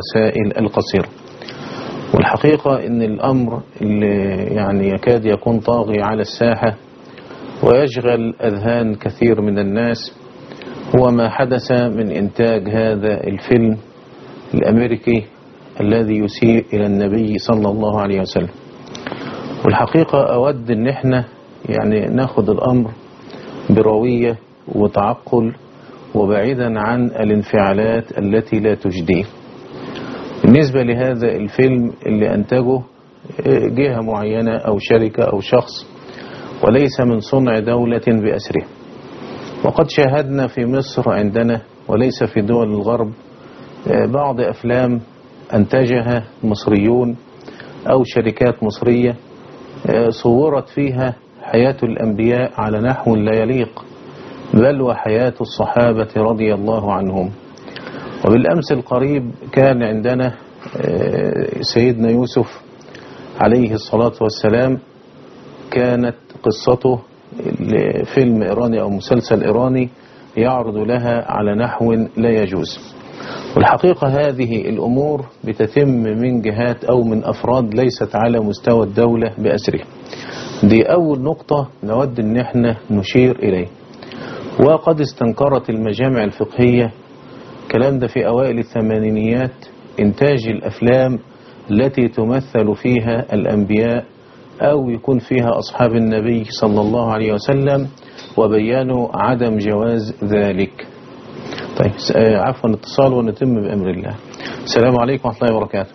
الرسائل القصيرة والحقيقة ان الامر اللي يعني يكاد يكون طاغي على الساحة ويشغل اذهان كثير من الناس هو ما حدث من انتاج هذا الفيلم الامريكي الذي يسيء الى النبي صلى الله عليه وسلم والحقيقة اود ان احنا يعني ناخد الامر بروية وتعقل وبعيدا عن الانفعالات التي لا تجديه بالنسبة لهذا الفيلم اللي أنتجه جهة معينة أو شركة أو شخص وليس من صنع دولة بأسره وقد شاهدنا في مصر عندنا وليس في دول الغرب بعض أفلام أنتجها مصريون أو شركات مصرية صورت فيها حياة الأنبياء على نحو لا يليق بل وحياة الصحابة رضي الله عنهم وبالأمس القريب كان عندنا سيدنا يوسف عليه الصلاة والسلام كانت قصته فيلم إيراني أو مسلسل إيراني يعرض لها على نحو لا يجوز والحقيقة هذه الأمور بتتم من جهات أو من أفراد ليست على مستوى الدولة بأسره دي أول نقطة نود أن احنا نشير إليه وقد استنكرت المجامع الفقهية الكلام ده في أوائل الثمانينيات إنتاج الأفلام التي تمثل فيها الأنبياء أو يكون فيها أصحاب النبي صلى الله عليه وسلم وبيانوا عدم جواز ذلك طيب عفوا اتصال ونتم بأمر الله السلام عليكم ورحمة الله وبركاته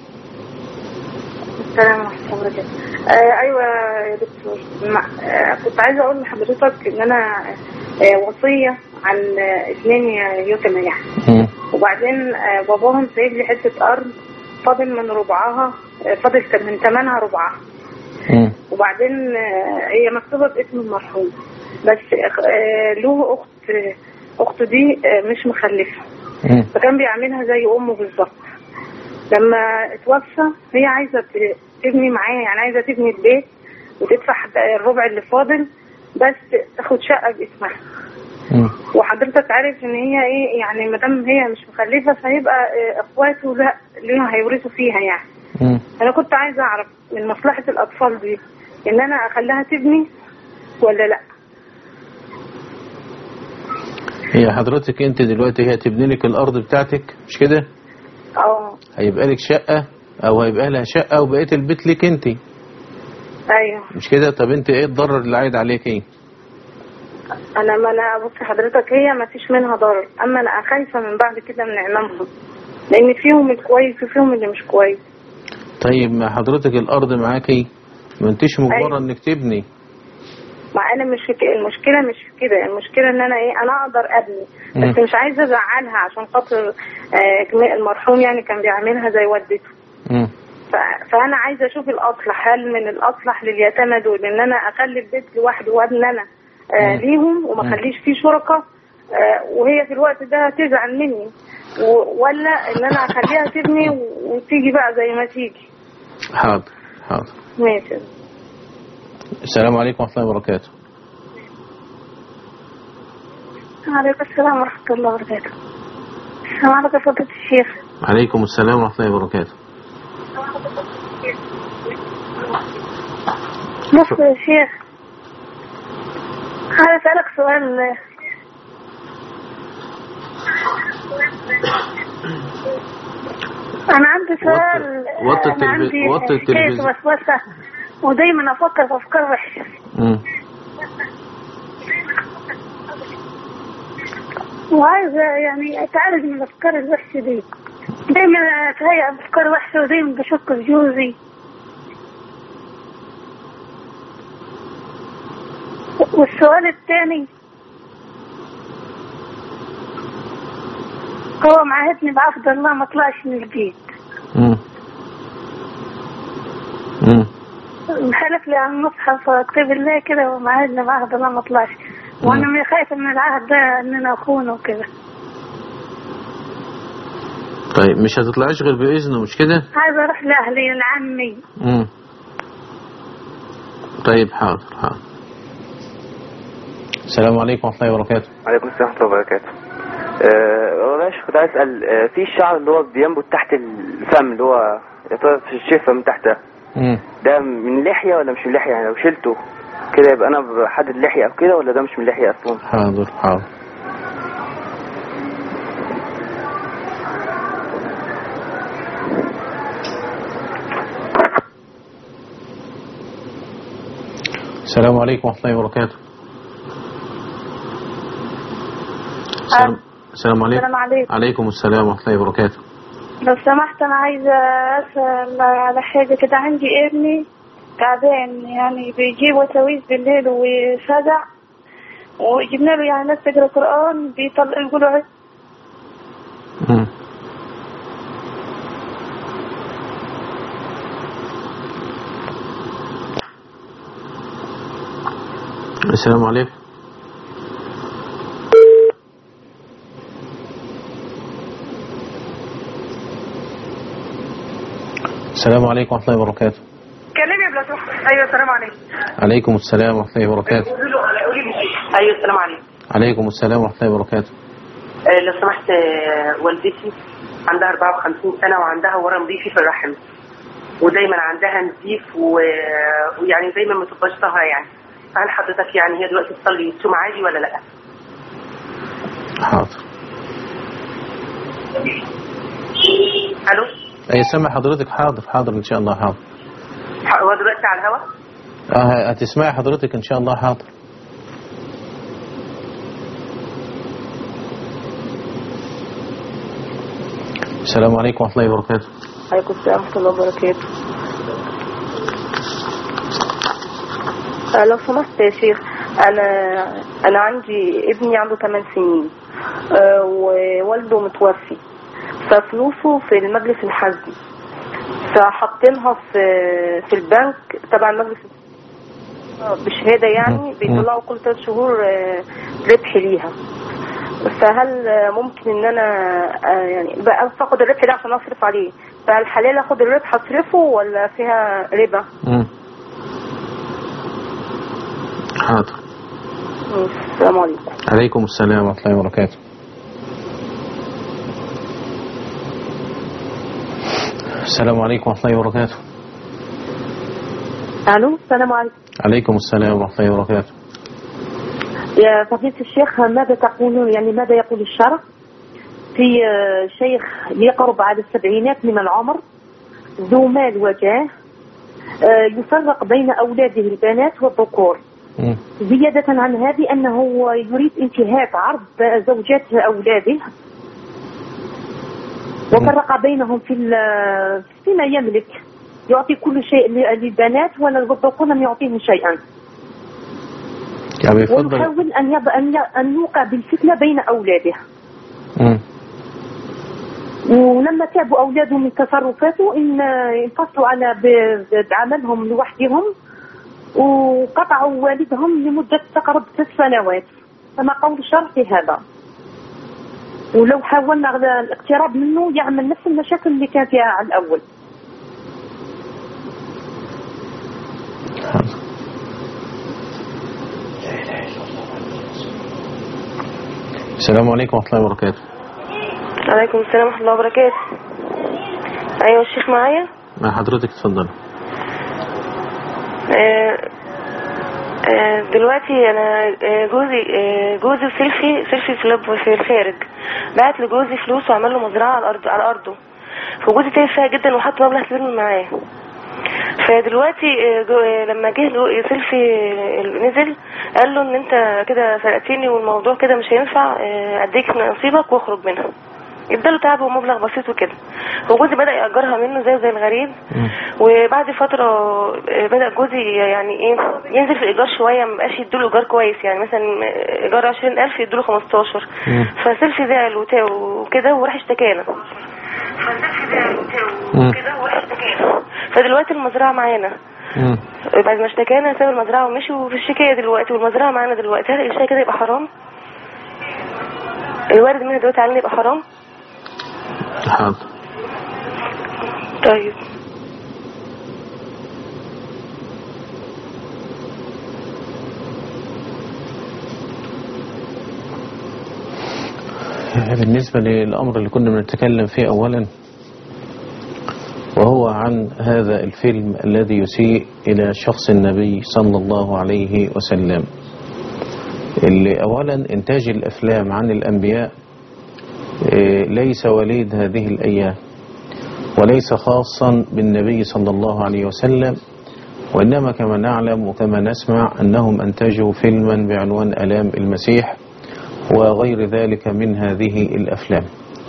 السلام ورحمة الله وبركاته آه أيوة يا دكتور آه كنت عايزة أقول لحضرتك إن أنا آه وصية عن اثنين يتمى يعني وبعدين باباهم سايب لي حتة أرض فاضل من ربعها فاضل من ثمنها ربعها وبعدين هي مكتوبة باسم المرحوم بس له أخت أخته دي مش مخلفة فكان بيعملها زي أمه بالظبط لما اتوفى هي عايزة تبني معايا يعني عايزة تبني البيت وتدفع الربع اللي فاضل بس تاخد شقة باسمها وحضرتك عارف ان هي ايه يعني ما دام هي مش مخلفه فهيبقى اخواته لا ليهم هيورثوا فيها يعني مم. انا كنت عايزه اعرف من مصلحه الاطفال دي ان انا اخليها تبني ولا لا هي حضرتك انت دلوقتي هي تبني لك الارض بتاعتك مش كده اه هيبقى لك شقة او هيبقى لها شقة وبقية البيت لك انت ايوه مش كده طب انت ايه الضرر اللي عايد عليك ايه انا ما انا بص حضرتك هي ما فيش منها ضرر اما انا خايفه من بعد كده من عمامهم لان فيهم الكويس وفيهم اللي مش كويس طيب ما حضرتك الارض معاكي ما انتش مجبرة أيوة. انك تبني مع انا مش في ك- المشكله مش في كده المشكله ان انا ايه انا اقدر ابني بس مم. مش عايزه ازعلها عشان خاطر آه، المرحوم يعني كان بيعملها زي والدته مم. ف- فانا عايزه اشوف الاصلح هل من الاصلح لليتامى دول ان انا اخلي البيت لوحده وابني انا آه مم. ليهم وما مم. اخليش فيه شركاء آه وهي في الوقت ده تزعل مني و- ولا ان انا اخليها تبني و- وتيجي بقى زي ما تيجي حاضر حاضر ماشي السلام عليكم ورحمة الله وبركاته عليكم السلام ورحمه الله وبركاته السلام عليكم يا فضيله الشيخ عليكم السلام ورحمة الله وبركاته بص يا شيخ عايز اسالك سؤال انا عندي سؤال وطي انا التلفز- عندي وطي حكاية التلفزيون. وسوسه ودايما افكر في افكار وحشه مم. وعايزه يعني اتعالج من الافكار الوحشه دي دايما اتهيأ بافكار وحشه ودايما بشك في جوزي والسؤال الثاني هو معاهدني بعهد الله ما طلعش من البيت مم. مم. حلف لي على المصحف كتاب الله كده ومعاهدني بعهد الله ما طلعش وانا من خايفه من العهد ده ان انا اخونه وكده طيب مش هتطلعيش غير بإذنه مش كده عايزه اروح لاهلي لعمي مم. طيب حاضر حاضر السلام عليكم ورحمة الله وبركاته عليكم السلام ورحمة الله وبركاته. آه، والله معلش كنت عايز اسال آه، في الشعر اللي هو بينبت تحت الفم اللي هو يعتبر في الشفه من تحت ده مم. ده من لحيه ولا مش من لحيه يعني لو شلته كده يبقى انا بحدد لحيه او كده ولا ده مش من لحيه اصلا حاضر حاضر السلام عليكم ورحمة الله وبركاته السلام, السلام عليكم السلام عليكم عليكم السلام ورحمة الله وبركاته لو سمحت أنا عايزة أسأل على حاجة كده عندي ابني تعبان يعني بيجيب وساويس بالليل وفزع وجبنا له يعني ناس تقرا قرآن بيطلع يقولوا عز- مم. السلام عليكم السلام عليكم ورحمة الله وبركاته كلمي يا بلاتو ايوه السلام عليكم عليكم السلام ورحمة الله وبركاته قولي له قولي لي ايوه السلام عليكم عليكم السلام ورحمة الله وبركاته آه لو سمحت آه والدتي عندها 54 سنه وعندها ورم ريفي في الرحم ودايما عندها نزيف و... ويعني دايما ما تبقاش طاهره يعني فهل حضرتك يعني هي دلوقتي تصلي تصوم عادي ولا لا؟ حاضر الو أي سمع حضرتك حاضر حاضر إن شاء الله حاضر ح- هو دلوقتي على الهوا؟ آه هتسمعي حضرتك إن شاء الله حاضر السلام عليكم ورحمة الله وبركاته عليكم السلام ورحمة الله وبركاته آه، لو سمحت يا شيخ أنا أنا عندي ابني عنده 8 سنين آه، ووالده متوفي ففلوسه في المجلس الحزبي فحاطينها في في البنك تبع المجلس بشهادة يعني مم. بيطلعوا كل ثلاث شهور آه، ربح ليها فهل آه، ممكن ان انا آه، يعني بقى اخد الربح ده عشان اصرف عليه فهل حلال اخد الربح اصرفه ولا فيها ربا؟ مم. حاضر مم. السلام عليكم عليكم السلام ورحمة الله وبركاته السلام عليكم ورحمة الله وبركاته الو السلام عليكم عليكم السلام ورحمة الله وبركاته يا فضيلة الشيخ ماذا تقولون يعني ماذا يقول الشرع في آه، شيخ يقرب على السبعينات من العمر ذو مال وجاه آه، يفرق بين أولاده البنات والذكور مم. زيادة عن هذه أنه يريد انتهاك عرض زوجات أولاده وفرق بينهم في ال- فيما يملك يعطي كل شيء للبنات والذكور لم يعطيهم شيئا يعني يفضل ويحاول أن يض... أن ي... أن يوقع بالفتنة بين أولاده مم. ولما تعبوا أولاده من تصرفاته إن انفصلوا على ب... بعملهم لوحدهم وقطعوا والدهم لمدة تقرب ثلاث سنوات كما قول الشرع في هذا ولو حاولنا على الاقتراب منه يعمل نفس المشاكل اللي كان فيها على الأول حاضر. السلام عليكم ورحمة الله وبركاته عليكم السلام ورحمة الله وبركاته أيوة الشيخ معايا مع حضرتك اتفضل آه، آه، دلوقتي أنا آه، جوزي آه، جوزي وسيلفي سيلفي في لب في الخارج بعت لجوزي فلوس وعمل له مزرعة على الأرض على أرضه فجوزي تعب فيها جدا وحط مبلغ كبير من معاه فدلوقتي آه، جو- آه، لما جه له- سيلفي آه، نزل قال له ان انت كده سرقتني والموضوع كده مش هينفع آه، اديك نصيبك واخرج منها اداله تعب ومبلغ بسيط وكده وجوزي بدا ياجرها منه زي زي الغريب مم. وبعد فتره آه، بدا جوزي يعني ايه ينزل في الايجار شويه ما بقاش يديله ايجار كويس يعني مثلا ايجار 20000 يديله 15 مم. فسيلفي زعل وتا- وكده وراح اشتكانا مم. فدلوقتي المزرعه معانا مم. بعد ما اشتكانا ساب المزرعه ومشي وفي الشكايه دلوقتي والمزرعه معانا دلوقتي هل الشيء كده يبقى حرام؟ الوارد منها دلوقتي علينا يبقى حرام؟ حاضر طيب بالنسبة للأمر اللي كنا بنتكلم فيه أولا وهو عن هذا الفيلم الذي يسيء إلى شخص النبي صلى الله عليه وسلم اللي أولا إنتاج الأفلام عن الأنبياء إيه، ليس وليد هذه الأيام وليس خاصا بالنبي صلى الله عليه وسلم وإنما كما نعلم وكما نسمع أنهم أنتجوا فيلما بعنوان ألام المسيح وغير ذلك من هذه الأفلام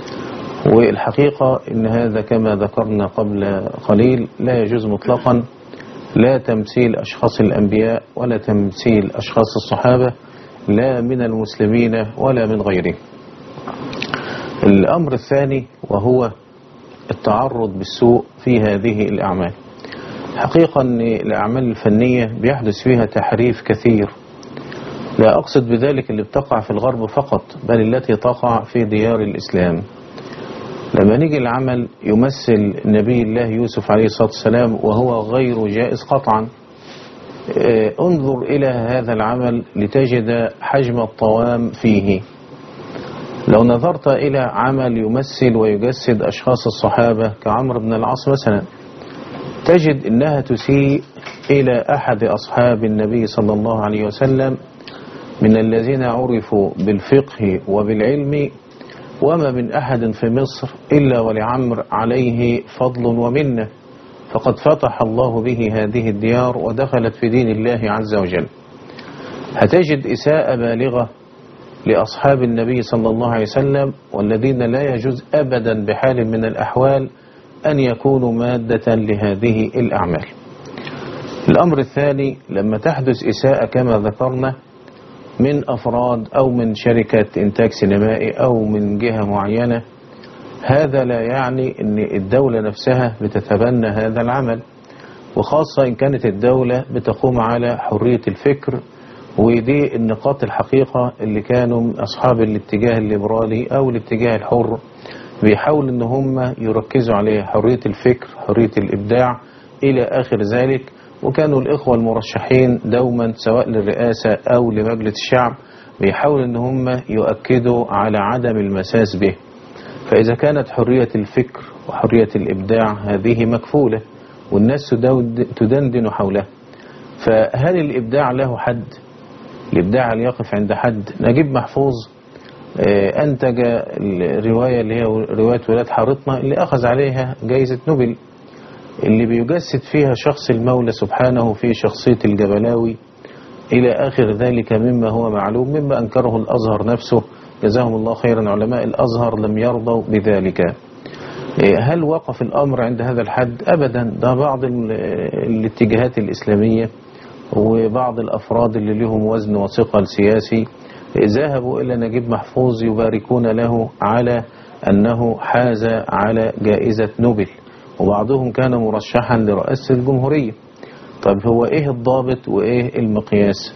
والحقيقة إن هذا كما ذكرنا قبل قليل لا يجوز مطلقا لا تمثيل أشخاص الأنبياء ولا تمثيل أشخاص الصحابة لا من المسلمين ولا من غيرهم الأمر الثاني وهو التعرض بالسوء في هذه الأعمال حقيقة أن الأعمال الفنية بيحدث فيها تحريف كثير لا أقصد بذلك اللي بتقع في الغرب فقط بل التي تقع في ديار الإسلام لما نيجي العمل يمثل نبي الله يوسف عليه الصلاة والسلام وهو غير جائز قطعا آه، انظر إلى هذا العمل لتجد حجم الطوام فيه لو نظرت إلى عمل يمثل ويجسد أشخاص الصحابة كعمرو بن العاص مثلا تجد أنها تسيء إلى أحد أصحاب النبي صلى الله عليه وسلم من الذين عرفوا بالفقه وبالعلم وما من أحد في مصر إلا ولعمر عليه فضل ومنه فقد فتح الله به هذه الديار ودخلت في دين الله عز وجل هتجد إساءة بالغة لأصحاب النبي صلى الله عليه وسلم والذين لا يجوز أبدا بحال من الأحوال أن يكونوا مادة لهذه الأعمال الأمر الثاني لما تحدث إساءة كما ذكرنا من أفراد أو من شركة إنتاج سينمائي أو من جهة معينة هذا لا يعني أن الدولة نفسها بتتبنى هذا العمل وخاصة إن كانت الدولة بتقوم على حرية الفكر ودي النقاط الحقيقة اللي كانوا أصحاب الاتجاه الليبرالي أو الاتجاه الحر بيحاولوا ان هم يركزوا عليها حرية الفكر حرية الإبداع إلى آخر ذلك وكانوا الإخوة المرشحين دوما سواء للرئاسة أو لمجلس الشعب بيحاولوا ان هم يؤكدوا على عدم المساس به فإذا كانت حرية الفكر وحرية الإبداع هذه مكفولة والناس تدود- تدندن حولها فهل الإبداع له حد الإبداع اللي يقف عند حد نجيب محفوظ آه، أنتج الرواية اللي هي رواية ولاد حارتنا اللي أخذ عليها جائزة نوبل اللي بيجسد فيها شخص المولى سبحانه في شخصية الجبلاوي إلى آخر ذلك مما هو معلوم مما أنكره الأزهر نفسه جزاهم الله خيرا علماء الأزهر لم يرضوا بذلك إيه، هل وقف الأمر عند هذا الحد أبدا ده بعض ال- الاتجاهات الإسلامية وبعض الأفراد اللي لهم وزن وثقل سياسي ذهبوا إلى نجيب محفوظ يباركون له على أنه حاز على جائزة نوبل وبعضهم كان مرشحا لرئاسة الجمهورية طب هو إيه الضابط وإيه المقياس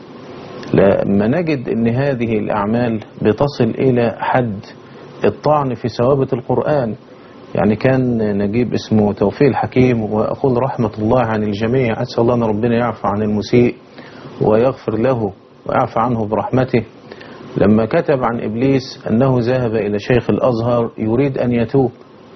لما نجد أن هذه الأعمال بتصل إلى حد الطعن في ثوابت القرآن يعني كان نجيب اسمه توفيق الحكيم وأقول رحمة الله عن الجميع أسأل الله أن ربنا يعفو عن المسيء ويغفر له ويعفو عنه برحمته لما كتب عن إبليس أنه ذهب إلى شيخ الأزهر يريد أن يتوب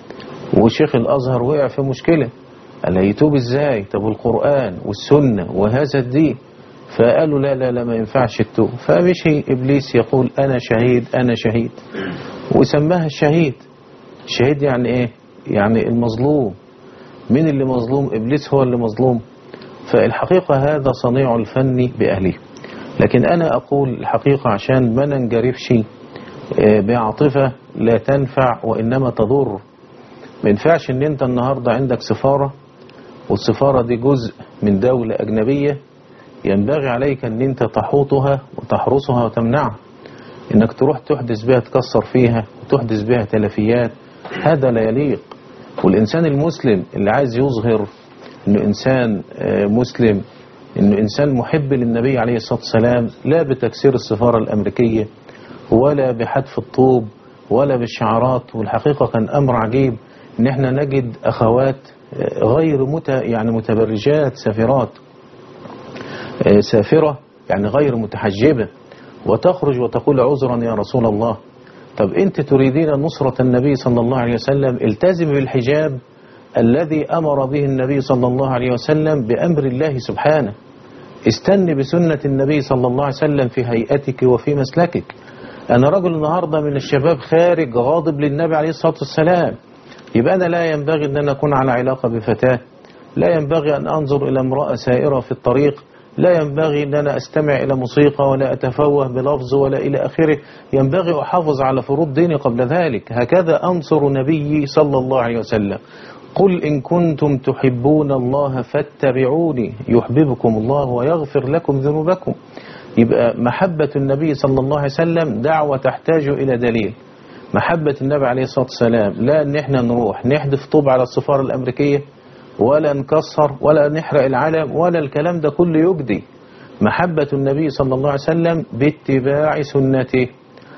وشيخ الأزهر وقع في مشكلة قال يتوب إزاي طب القرآن والسنة وهذا الدين فقالوا لا لا لا ما ينفعش التوب فمشي إبليس يقول أنا شهيد أنا شهيد وسماها الشهيد الشهيد يعني إيه يعني المظلوم مين اللي مظلوم إبليس هو اللي مظلوم فالحقيقة هذا صنيع الفن بأهله لكن أنا أقول الحقيقة عشان ما ننجرفش آه، بعاطفة لا تنفع وإنما تضر ما ينفعش ان انت النهاردة عندك سفارة والسفارة دي جزء من دولة أجنبية ينبغي عليك ان انت تحوطها وتحرسها وتمنعها انك تروح تحدث بها تكسر فيها وتحدث بها تلفيات هذا لا يليق والإنسان المسلم اللي عايز يظهر انه إنسان آه، مسلم انه إنسان محب للنبي عليه الصلاة والسلام لا بتكسير السفارة الأمريكية ولا بحذف الطوب ولا بالشعارات والحقيقة كان أمر عجيب ان احنا نجد أخوات آه، غير مت يعني متبرجات سافرات آه، سافرة يعني غير متحجبة وتخرج وتقول عذرا يا رسول الله طب أنت تريدين نصرة النبي صلى الله عليه وسلم التزم بالحجاب الذي أمر به النبي صلى الله عليه وسلم بأمر الله سبحانه استني بسنة النبي صلى الله عليه وسلم في هيئتك وفي مسلكك أنا رجل النهاردة من الشباب خارج غاضب للنبي عليه الصلاة والسلام يبقى أنا لا ينبغي أن أنا أكون على علاقة بفتاة لا ينبغي أن أنظر إلى امرأة سائرة في الطريق لا ينبغي أن أنا أستمع إلى موسيقى ولا أتفوه بلفظ ولا إلى آخره ينبغي أحافظ على فروض ديني قبل ذلك هكذا أنصر نبيي صلى الله عليه وسلم قل إن كنتم تحبون الله فاتبعوني يحببكم الله ويغفر لكم ذنوبكم يبقى محبة النبي صلى الله عليه وسلم دعوة تحتاج إلى دليل محبة النبي عليه الصلاة والسلام لا ان احنا نروح نحدف طوب على السفارة الأمريكية ولا نكسر ولا نحرق العلم ولا الكلام ده كله يجدي محبة النبي صلى الله عليه وسلم باتباع سنته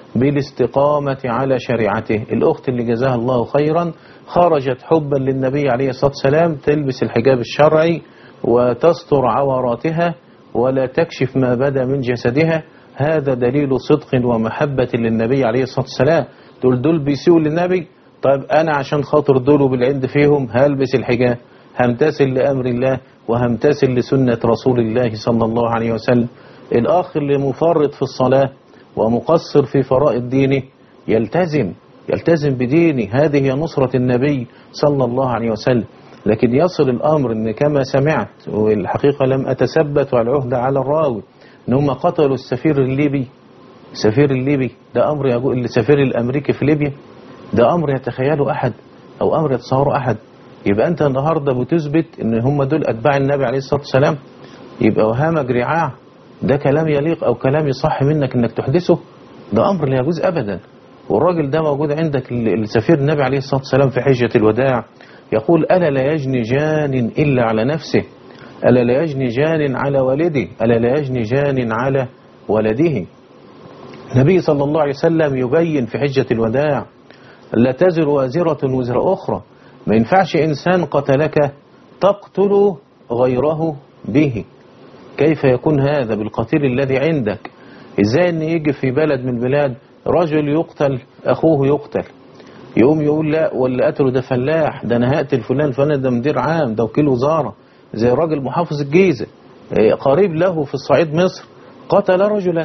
بالاستقامة على شريعته الأخت اللي جزاها الله خيرا خرجت حبا للنبي عليه الصلاة والسلام تلبس الحجاب الشرعي وتستر عوراتها ولا تكشف ما بدا من جسدها هذا دليل صدق ومحبة للنبي عليه الصلاة والسلام دول دول بيسيئوا للنبي طيب أنا عشان خاطر دول بالعند فيهم هلبس الحجاب همتثل لأمر الله وهمتثل لسنة رسول الله صلى الله عليه وسلم الأخ اللي مفرط في الصلاة ومقصر في فرائض دينه يلتزم يلتزم بدينه هذه هي نصرة النبي صلى الله عليه وسلم لكن يصل الأمر أن كما سمعت والحقيقة لم أتثبت والعهد على الراوي أن هم قتلوا السفير الليبي السفير الليبي ده أمر يقول السفير الأمريكي في ليبيا ده أمر يتخيله أحد أو أمر يتصوره أحد يبقى أنت النهاردة بتثبت أن هم دول أتباع النبي عليه الصلاة والسلام يبقى وهامك رعاع ده كلام يليق أو كلام يصح منك أنك تحدثه ده أمر لا يجوز أبدا والراجل ده موجود عندك السفير النبي عليه الصلاة والسلام في حجة الوداع يقول ألا لا يجني جان إلا على نفسه ألا لا يجني جان على والده ألا لا يجني جان على ولده النبي صلى الله عليه وسلم يبين في حجة الوداع لا تزر وازرة وزر أخرى ما ينفعش إنسان قتلك تقتل غيره به كيف يكون هذا بالقتيل الذي عندك إزاي أن يجي في بلد من البلاد رجل يقتل أخوه يقتل يقوم يقول لا واللي قتله ده فلاح ده أنا هقتل فلان فلان ده مدير عام ده وكيل وزارة زي راجل محافظ الجيزة قريب له في الصعيد مصر قتل رجلا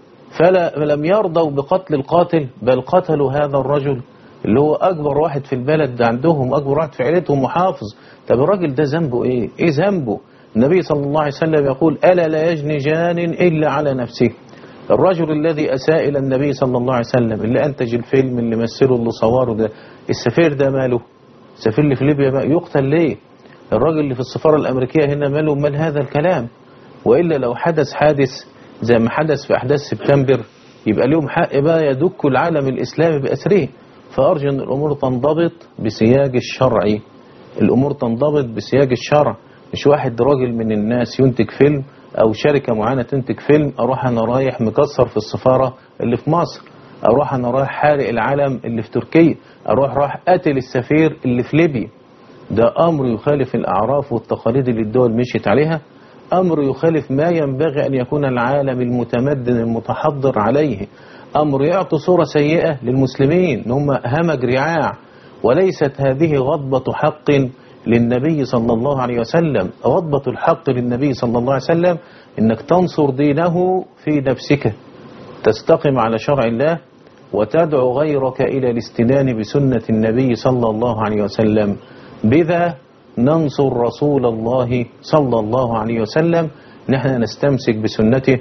فلم يرضوا بقتل القاتل بل قتلوا هذا الرجل اللي هو أكبر واحد في البلد ده عندهم أكبر واحد في عيلتهم محافظ طب الراجل ده ذنبه إيه؟ إيه ذنبه؟ النبي صلى الله عليه وسلم يقول ألا لا يجني جان إلا على نفسه الرجل الذي أساء إلى النبي صلى الله عليه وسلم اللي أنتج الفيلم اللي مثله اللي صوره ده السفير ده ماله السفير اللي في ليبيا بقى يقتل ليه الراجل اللي في السفارة الأمريكية هنا ماله مال هذا الكلام وإلا لو حدث حادث زي ما حدث في أحداث سبتمبر يبقى لهم حق بقى يدك العالم الإسلامي بأسره فأرجو أن الأمور تنضبط بسياج الشرعي الأمور تنضبط بسياج الشرع مش واحد راجل من الناس ينتج فيلم أو شركة معينة تنتج فيلم أروح أنا رايح مكسر في السفارة اللي في مصر أروح أنا رايح حارق العلم اللي في تركيا أروح رايح قاتل السفير اللي في ليبيا ده أمر يخالف الأعراف والتقاليد اللي الدول مشيت عليها أمر يخالف ما ينبغي أن يكون العالم المتمدن المتحضر عليه أمر يعطي صورة سيئة للمسلمين إن هم همج رعاع وليست هذه غضبة حق للنبي صلى الله عليه وسلم غضبة الحق للنبي صلى الله عليه وسلم إنك تنصر دينه في نفسك تستقم على شرع الله وتدعو غيرك إلى الاستنان بسنة النبي صلى الله عليه وسلم بذا ننصر رسول الله صلى الله عليه وسلم نحن نستمسك بسنته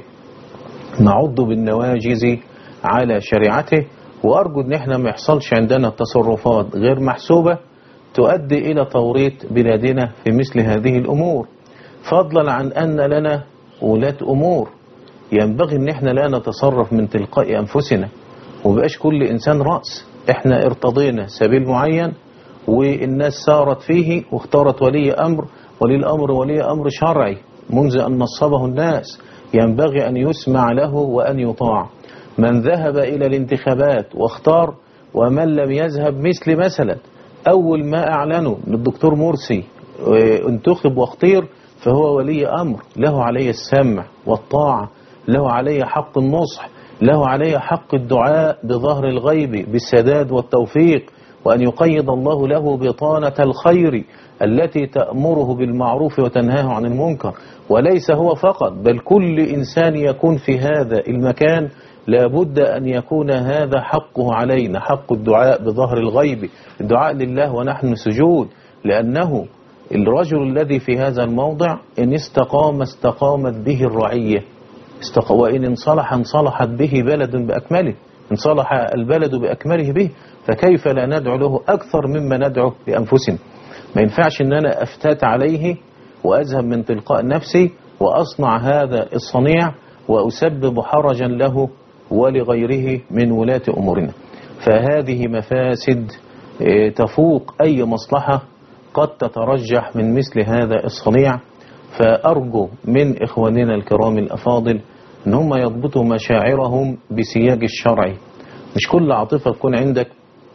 نعض بالنواجز على شريعته وأرجو أن احنا ما يحصلش عندنا تصرفات غير محسوبة تؤدي إلى توريط بلادنا في مثل هذه الأمور فضلا عن أن لنا ولاة أمور ينبغي أن احنا لا نتصرف من تلقاء أنفسنا وبقاش كل إنسان رأس احنا ارتضينا سبيل معين والناس سارت فيه واختارت ولي أمر ولي الأمر ولي أمر شرعي منذ أن نصبه الناس ينبغي أن يسمع له وأن يطاع من ذهب إلى الانتخابات واختار ومن لم يذهب مثل مثلا أول ما أعلنوا للدكتور مرسي انتخب واختير فهو ولي أمر له عليه السمع والطاعة له عليه حق النصح له عليه حق الدعاء بظهر الغيب بالسداد والتوفيق وأن يقيد الله له بطانة الخير التي تأمره بالمعروف وتنهاه عن المنكر وليس هو فقط بل كل إنسان يكون في هذا المكان لابد أن يكون هذا حقه علينا حق الدعاء بظهر الغيب الدعاء لله ونحن سجود لأنه الرجل الذي في هذا الموضع إن استقام استقامت به الرعية استق... وإن انصلح انصلحت به بلد بأكمله إن صلح البلد بأكمله به فكيف لا ندعو له أكثر مما ندعو لأنفسنا ما ينفعش أن أنا أفتات عليه وأذهب من تلقاء نفسي وأصنع هذا الصنيع وأسبب حرجا له ولغيره من ولاة أمورنا فهذه مفاسد إيه، تفوق أي مصلحة قد تترجح من مثل هذا الصنيع فأرجو من إخواننا الكرام الأفاضل أن هم يضبطوا مشاعرهم بسياج الشرعي مش كل عاطفة تكون عندك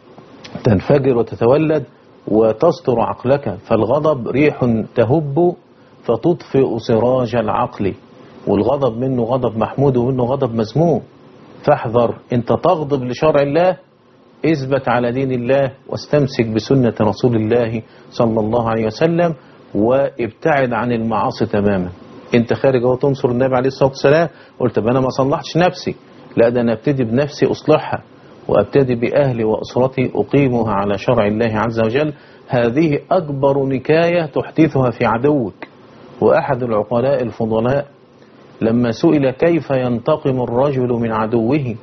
تنفجر وتتولد وتستر عقلك فالغضب ريح تهب فتطفئ سراج العقل والغضب منه غضب محمود ومنه غضب مذموم فاحذر انت تغضب لشرع الله اثبت على دين الله واستمسك بسنة رسول الله صلى الله عليه وسلم وابتعد عن المعاصي تماما انت خارج اهو تنصر النبي عليه الصلاة والسلام قلت طب انا ما صلحتش نفسي لا ده انا ابتدي بنفسي اصلحها وابتدي باهلي واسرتي اقيمها على شرع الله عز وجل هذه اكبر نكاية تحدثها في عدوك واحد العقلاء الفضلاء لما سئل كيف ينتقم الرجل من عدوه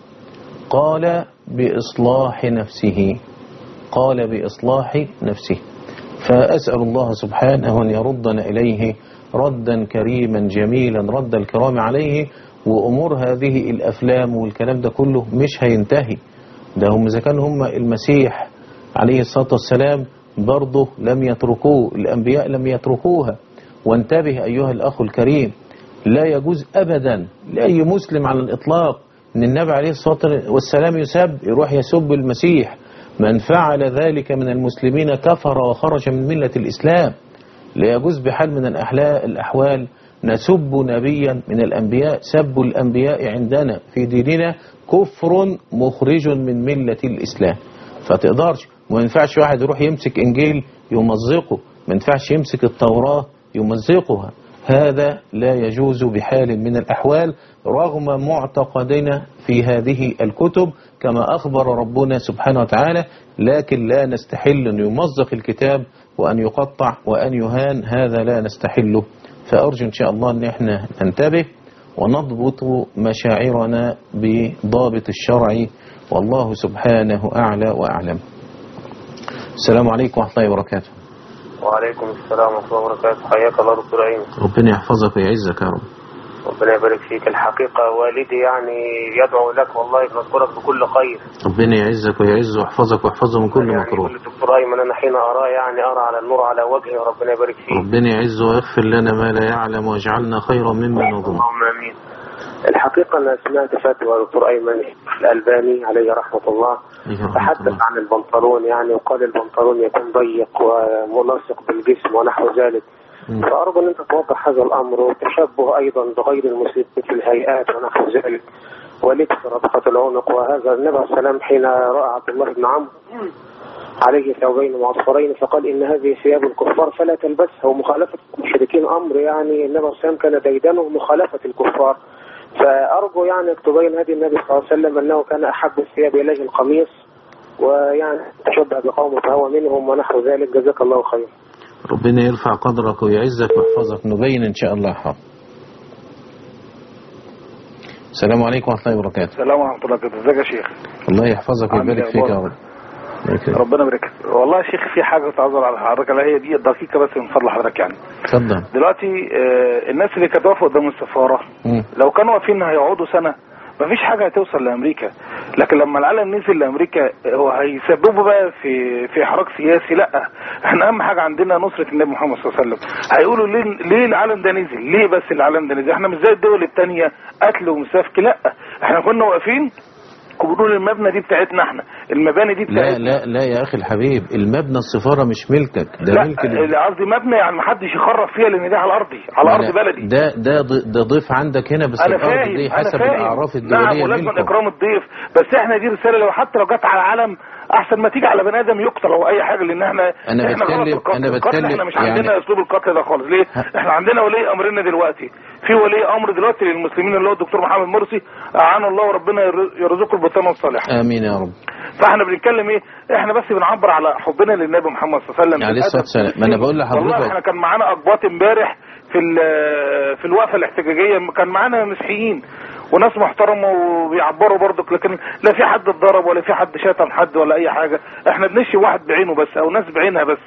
قال بإصلاح نفسه قال بإصلاح نفسه فأسأل الله سبحانه أن يردنا إليه ردا كريما جميلا رد الكرام عليه وأمور هذه الأفلام والكلام ده كله مش هينتهي ده هم إذا كان هم المسيح عليه الصلاة والسلام برضه لم يتركوه الأنبياء لم يتركوها وانتبه أيها الأخ الكريم لا يجوز أبدا لأي مسلم على الإطلاق أن النبي عليه الصلاة والسلام يسب يروح يسب المسيح من فعل ذلك من المسلمين كفر وخرج من ملة الإسلام لا يجوز بحال من الأحلا- الأحوال نسب نبيا من الأنبياء سب الأنبياء عندنا في ديننا كفر مخرج من ملة الإسلام فتقدرش ما ينفعش واحد يروح يمسك إنجيل يمزقه ما ينفعش يمسك التوراة يمزقها هذا لا يجوز بحال من الأحوال رغم معتقدنا في هذه الكتب كما أخبر ربنا سبحانه وتعالى لكن لا نستحل أن يمزق الكتاب وأن يقطع وأن يهان هذا لا نستحله فأرجو إن شاء الله أن احنا ننتبه ونضبط مشاعرنا بضابط الشرع والله سبحانه أعلى وأعلم السلام عليكم ورحمة الله وبركاته وعليكم السلام ورحمة الله وبركاته حياك الله دكتور أيمن ربنا يحفظك ويعزك يا رب ربنا يبارك فيك الحقيقة والدي يعني يدعو لك والله بنذكرك بكل خير ربنا يعزك ويعزه ويحفظك ويحفظه من كل يعني مكروه يقول الدكتور أيمن أنا حين أراه يعني أرى على النور على وجهي وربنا يبارك فيك ربنا يعزه ويغفر لنا ما لا يعلم ويجعلنا خيرا مما نظن اللهم آمين الحقيقة أنا سمعت فتوى دكتور أيمن الألباني عليه رحمة الله عليه رحمة تحدث الله. عن البنطلون يعني وقال البنطلون يكون ضيق وملاصق بالجسم ونحو ذلك مم. فأرجو أن أنت توضح هذا الأمر وتشبه أيضا بغير المسلمين في الهيئات ونحو ذلك ولبس ربقة العنق وهذا النبي عليه السلام حين رأى عبد الله بن عمرو عليه ثوبين معصفرين فقال إن هذه ثياب الكفار فلا تلبسها ومخالفة المشركين أمر يعني النبي عليه السلام كان ديدنه مخالفة الكفار فأرجو يعني أن تبين هدي النبي صلى الله عليه وسلم أنه كان أحب الثياب إليه القميص ويعني تشبه بقومه فهو منهم ونحو ذلك جزاك الله خير ربنا يرفع قدرك ويعزك ويحفظك نبين إن شاء الله حاضر السلام عليكم ورحمة الله وبركاته السلام ورحمة الله وبركاته ازيك يا شيخ الله يحفظك عامل ويبارك إيه فيك يا أخبارك؟ رب بارك فيك. ربنا يبارك فيك. والله يا شيخ في حاجة كنت عاوز أقول على حضرتك عليها هي دي دقيقة بس من فضل حضرتك يعني اتفضل دلوقتي آه، الناس اللي كانت واقفة قدام السفارة مم. لو كانوا واقفين هيقعدوا سنة مفيش حاجة هتوصل لأمريكا لكن لما العالم نزل لأمريكا آه، هو هيسببوا بقى في في إحراج سياسي لا احنا أهم حاجة عندنا نصرة النبي محمد صلى الله عليه وسلم هيقولوا ليه ليه العالم ده نزل ليه بس العالم ده نزل احنا مش زي الدول التانية قتل ومسافك لا احنا كنا واقفين وبنقول المبنى دي بتاعتنا احنا المباني دي لا بتاعتنا لا لا يا اخي الحبيب المبنى السفارة مش ملكك ده لا ملك ال- اللي قصدي مبنى يعني محدش يخرب فيها لان دي على ارضي على ارض لا، بلدي ده ده ض- ده ضيف عندك هنا بس انا الارض فاهم دي انا حسب فاهم الاعراف نعم الدولية ولازم ملكه اكرام الضيف بس احنا دي رساله لو حتى لو جت على علم احسن ما تيجي على بني ادم يقتل او اي حاجه لان احنا أنا احنا غلط بتكلم- القتل. أنا القتل بتكلم احنا مش يعني- عندنا اسلوب القتل ده خالص ليه احنا عندنا ولي امرنا دلوقتي في ولي امر دلوقتي للمسلمين اللي هو الدكتور محمد مرسي اعانه الله وربنا ير- يرزقه البطانه الصالحه امين يا رب فاحنا بنتكلم ايه احنا بس بنعبر على حبنا للنبي محمد صلى الله عليه وسلم عليه الصلاة بالأدب. والسلام. ما أنا بقول لحضرتك- والله احنا كان معانا اقباط امبارح في ال- في الوقفه الاحتجاجيه كان معانا مسيحيين وناس محترمه وبيعبروا برضك لكن لا في حد اتضرب ولا في حد شتم حد ولا اي حاجه احنا بنشي واحد بعينه بس او ناس بعينها بس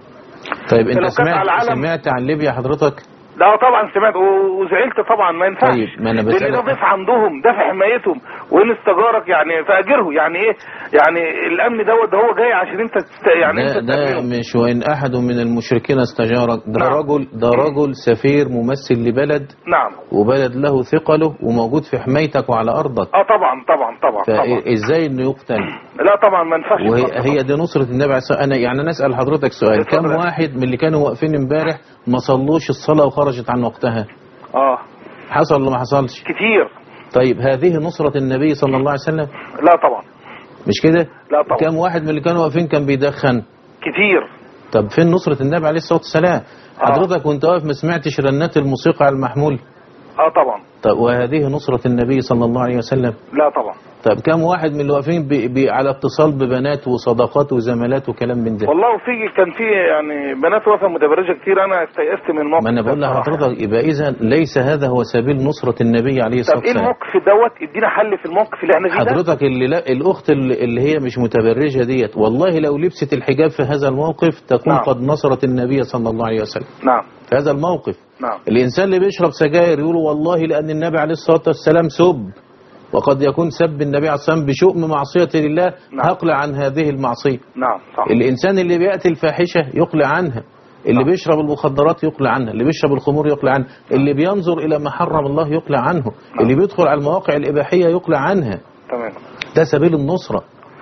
طيب لو انت كانت سمعت على العلم- سمعت عن ليبيا حضرتك ده طبعا سمعت و- وزعلت طبعا ما ينفعش طيب، ما أنا لان ده بسألك- ضيف عندهم ده في حمايتهم وان استجارك يعني فاجره يعني ايه يعني الامن دوت ده هو جاي عشان انت تست... يعني ده, انت ده تأمنه. مش وإن أحد من المشركين استجارك ده نعم. رجل ده رجل سفير ممثل لبلد نعم وبلد له ثقله وموجود في حمايتك وعلى أرضك اه طبعا طبعا طبعا طبعا فإزاي إنه يقتل لا طبعا ما ينفعش وهي يتقطع. هي دي نصرة النبي عليه الصلاة أنا يعني أنا أسأل حضرتك سؤال اتفضل كم يا واحد من اللي كانوا واقفين امبارح ما صلوش الصلاة وخرجت عن وقتها اه حصل ولا ما حصلش كتير طيب هذه نصرة النبي صلى الله عليه وسلم لا طبعا مش كده لا طبعا كم واحد من اللي كانوا واقفين كان بيدخن كتير طب فين نصرة النبي عليه الصلاة والسلام آه. حضرتك وانت واقف ما سمعتش رنات الموسيقى على المحمول اه طبعا طب وهذه نصرة النبي صلى الله عليه وسلم لا طبعا طب كم واحد من اللي واقفين بي بي على اتصال ببنات وصداقات وزمالات وكلام من ده والله وفي كان في يعني بنات واقفه متبرجه كتير انا استيأست من الموقف ما انا ده بقول بصراحة. لحضرتك يبقى اذا ليس هذا هو سبيل نصرة النبي عليه الصلاة طب ايه والسلام الموقف دوت ادينا حل في الموقف اللي احنا فيه ده حضرتك اللي لا الاخت اللي اللي هي مش متبرجة ديت والله لو لبست الحجاب في هذا الموقف تكون نعم. قد نصرت النبي صلى الله عليه وسلم نعم في هذا الموقف نعم الإنسان اللي بيشرب سجاير يقول والله لأن النبي عليه الصلاة والسلام سب وقد يكون سب النبي عليه الصلاة والسلام بشؤم معصية لله نعم. هقلع عن هذه المعصية نعم صح الإنسان اللي بيأتي الفاحشة يقلع عنها اللي نعم. بيشرب المخدرات يقلع عنها اللي بيشرب الخمور يقلع عنها اللي بينظر إلى ما حرم الله يقلع عنه اللي بيدخل على المواقع الإباحية يقلع عنها تمام ده سبيل النصرة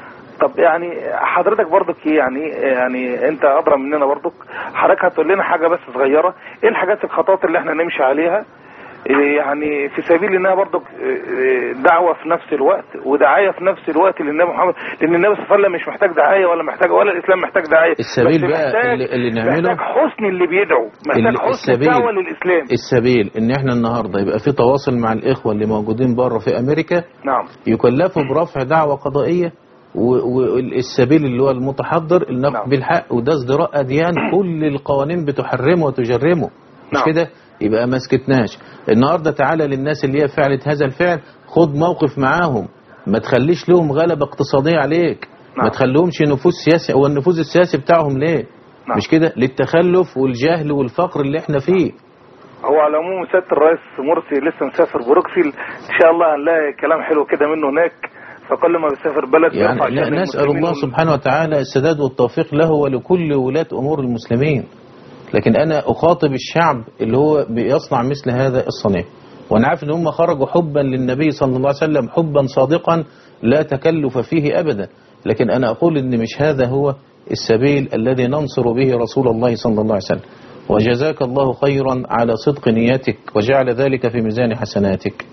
طب يعني حضرتك برضك إيه يعني يعني انت ادرى مننا برضك حضرتك هتقول لنا حاجه بس صغيره ايه الحاجات الخطوات اللي احنا نمشي عليها إيه يعني في سبيل انها برضك إيه دعوه في نفس الوقت ودعايه في نفس الوقت للنبي محمد لان النبي صلى الله عليه وسلم مش محتاج دعايه ولا محتاج ولا الاسلام محتاج دعايه السبيل بس بقى محتاج- اللي- اللي نعمله- محتاج حسن اللي بيدعو محتاج اللي- حسن السبيل- الدعوه للاسلام السبيل ان احنا النهاردة يبقى في تواصل مع الإخوة اللي موجودين بره في أمريكا نعم يكلفوا برفع دعوة قضائية والسبيل اللي هو المتحضر النقد نعم. بالحق وده ازدراء أديان كل القوانين بتحرمه وتجرمه مش نعم. كده يبقى ما سكتناش النهاردة تعالى للناس اللي هي فعلت هذا الفعل خد موقف معاهم ما تخليش لهم غلبة اقتصادية عليك نعم. ما تخليهمش نفوذ سياسي هو النفوذ السياسي بتاعهم ليه نعم. مش كده للتخلف والجهل والفقر اللي احنا فيه هو على العموم سياده الرئيس مرسي لسه مسافر بروكسل ان شاء الله هنلاقي كلام حلو كده منه هناك فكل ما بيسافر بلد يعني بيرفع لا- شأن نسأل المسلمين الله وال- سبحانه وتعالى السداد والتوفيق له ولكل ولاة أمور المسلمين لكن أنا أخاطب الشعب اللي هو بيصنع مثل هذا الصنيع وأنا عارف إن هم خرجوا حبا للنبي صلى الله عليه وسلم حبا صادقا لا تكلف فيه أبدا لكن أنا أقول إن مش هذا هو السبيل الذي ننصر به رسول الله صلى الله عليه وسلم وجزاك الله خيرا على صدق نيتك وجعل ذلك في ميزان حسناتك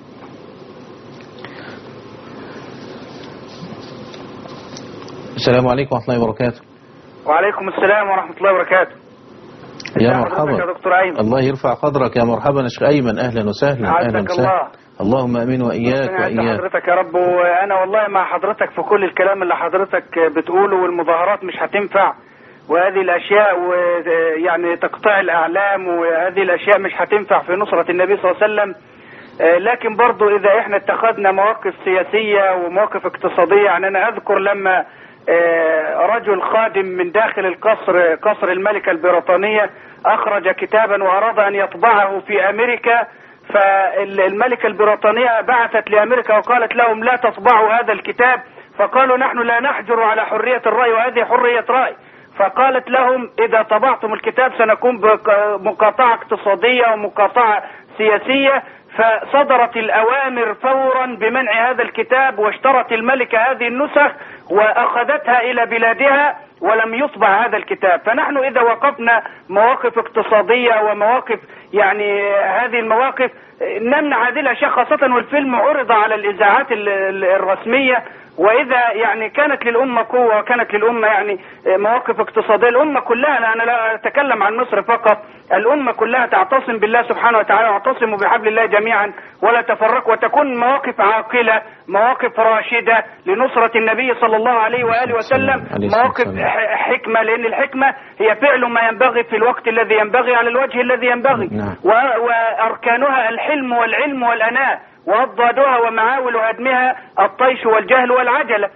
السلام عليكم ورحمة الله وبركاته وعليكم السلام ورحمة الله وبركاته يا ازي حضرتك مرحبا يا دكتور أيمن الله يرفع قدرك يا مرحبا يا شيخ أيمن أهلا وسهلا أهلا عزك وسهلا الله اللهم أمين وإياك ربنا يعز وإياك حضرتك يا رب وانا والله مع حضرتك في كل الكلام اللي حضرتك بتقوله والمظاهرات مش هتنفع وهذه الاشياء ويعني تقطيع الاعلام وهذه الاشياء مش هتنفع في نصرة النبي صلى الله عليه وسلم آه، لكن برضو اذا احنا اتخذنا مواقف سياسية ومواقف اقتصادية يعني انا اذكر لما آه، رجل خادم من داخل القصر قصر الملكة البريطانية اخرج كتابا واراد ان يطبعه في امريكا فالملكة البريطانية بعثت لأمريكا وقالت لهم لا تطبعوا هذا الكتاب فقالوا نحن لا نحجر على حرية الرأي وهذه حرية رأي فقالت لهم إذا طبعتم الكتاب سنكون بمقاطعة اقتصادية ومقاطعة سياسية فصدرت الأوامر فورا بمنع هذا الكتاب واشترت الملكة هذه النسخ وأخذتها إلى بلادها ولم يطبع هذا الكتاب فنحن إذا وقفنا مواقف اقتصادية ومواقف يعني هذه المواقف نمنع هذه الأشياء خاصة والفيلم عرض على الإذاعات ال- ال- الرسمية وإذا يعني كانت للأمة قوة وكانت للأمة يعني مواقف اقتصادية الأمة كلها أنا لا أتكلم عن مصر فقط الأمة كلها تعتصم بالله سبحانه وتعالى واعتصموا بحبل الله جميعا ولا تفرقوا وتكون مواقف عاقلة مواقف راشدة لنصرة النبي صلى الله عليه وآله وسلم عليه الصلاة مواقف والسلام. ح- حكمة لأن الحكمة هي فعل ما ينبغي في الوقت الذي ينبغي على الوجه الذي ينبغي نعم. و- وأركانها الحلم والعلم والأناة وأضدادها ومعاول هدمها الطيش والجهل والعجلة